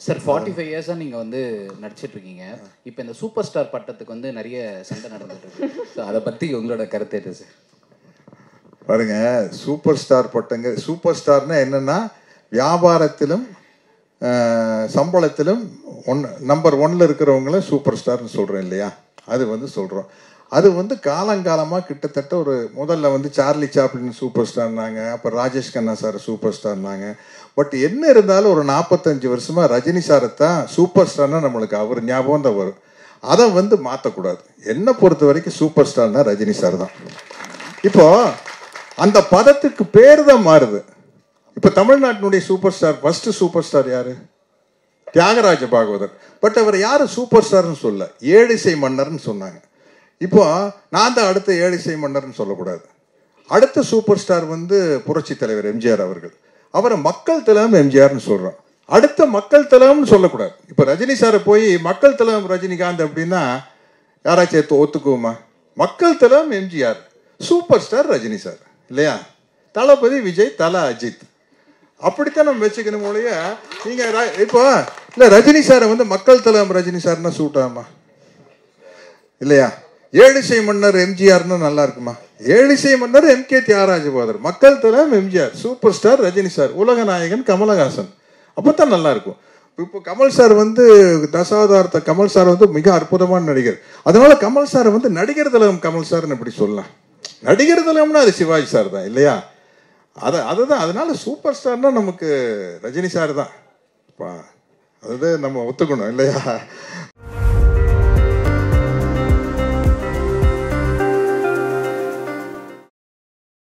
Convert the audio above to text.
sir forty five இயர்ஸாக நீங்கள் வந்து நடிச்சிட்டு இருக்கீங்க இப்போ இந்த சூப்பர் ஸ்டார் பட்டத்துக்கு வந்து நிறைய சண்டை நடந்துட்டு இருக்கு ஸோ அதை பற்றி உங்களோட கருத்து என்ன சார் பாருங்க சூப்பர் ஸ்டார் பட்டங்க சூப்பர் ஸ்டார்னா என்னன்னா வியாபாரத்திலும் அஹ், சம்பளத்திலும் ஒன் நம்பர் ஒன்ல இருக்கிறவங்கள சூப்பர் ஸ்டார்னு சொல்றேன் இல்லையா அது வந்து சொல்றோம் அது வந்து காலங்காலமாக கிட்டத்தட்ட ஒரு முதல்ல வந்து சார்லி சாப்ளின் சூப்பர் ஸ்டார்னாங்க அப்புறம் ராஜேஷ் கண்ணா சார் சூப்பர் ஸ்டார்னாங்க பட் என்ன இருந்தாலும் ஒரு நாற்பத்தஞ்சு வருஷமா ரஜினி சாரை தான் சூப்பர் ஸ்டார்னா நம்மளுக்கு அவர் ஞாபகம் தான் வரும் அதை வந்து மாற்றக்கூடாது என்னை பொறுத்த வரைக்கும் சூப்பர் ஸ்டார்னா ரஜினி சார் தான் இப்போ அந்த பதத்துக்கு பேர் தான் மாறுது இப்போ தமிழ்நாட்டினுடைய super star first super star யாரு தியாகராஜ பாகவதர் பட் அவர் யாரு சூப்பர் ஸ்டார்னு சொல்ல ஏழிசை மன்னர்னு சொன்னாங்க இப்போ நான் தான் அடுத்த ஏழிசை மன்னர்னு சொல்லக்கூடாது அடுத்த சூப்பர் ஸ்டார் வந்து புரட்சி தலைவர் எம்ஜிஆர் அவர்கள் அவரை மக்கள் திலகம் எம்ஜிஆர்னு சொல்றோம் அடுத்த மக்கள் திலகம்னு சொல்லக்கூடாது இப்போ ரஜினி சாரை போய் மக்கள் திலகம் ரஜினிகாந்த் அப்படின்னா யாராச்சும் எடுத்து ஒத்துக்குவோமா மக்கள் திலகம் MGR super star Rajini sir இல்லையா தளபதி விஜய் தல அஜித் அப்படித்தான் நம்ம வச்சுக்கணும் ஒழிய நீங்க ர- இப்போ இல்ல ரஜினி சாரை வந்து மக்கள் தலம் ரஜினி சார்னா சூட் ஆகுமா இல்லையா ஏழிசை மன்னர் எம்ஜிஆர்னு நல்லா இருக்குமா ஏழிசை மன்னர் எம் கே தியாகராஜபாதர் மக்கள் தலம் MGR super star Rajini sir உலக நாயகன் கமலஹாசன் அப்பதான் நல்லா இருக்கும் இப்போ கமல் சார் வந்து தசாவதாரத்த கமல் சார் வந்து மிக அற்புதமான நடிகர் அதனால கமல் சார் வந்து நடிகர் தலம் கமல் சார்னு எப்படி சொல்லலாம் நடிகர் தலம்னா அது சிவாஜி சார் தான் இல்லையா அதை அதுதான் அதனால சூப்பர் ஸ்டார்னா நமக்கு ரஜினி சார் தான் பா- அது நம்ம ஒத்துக்கணும் இல்லையா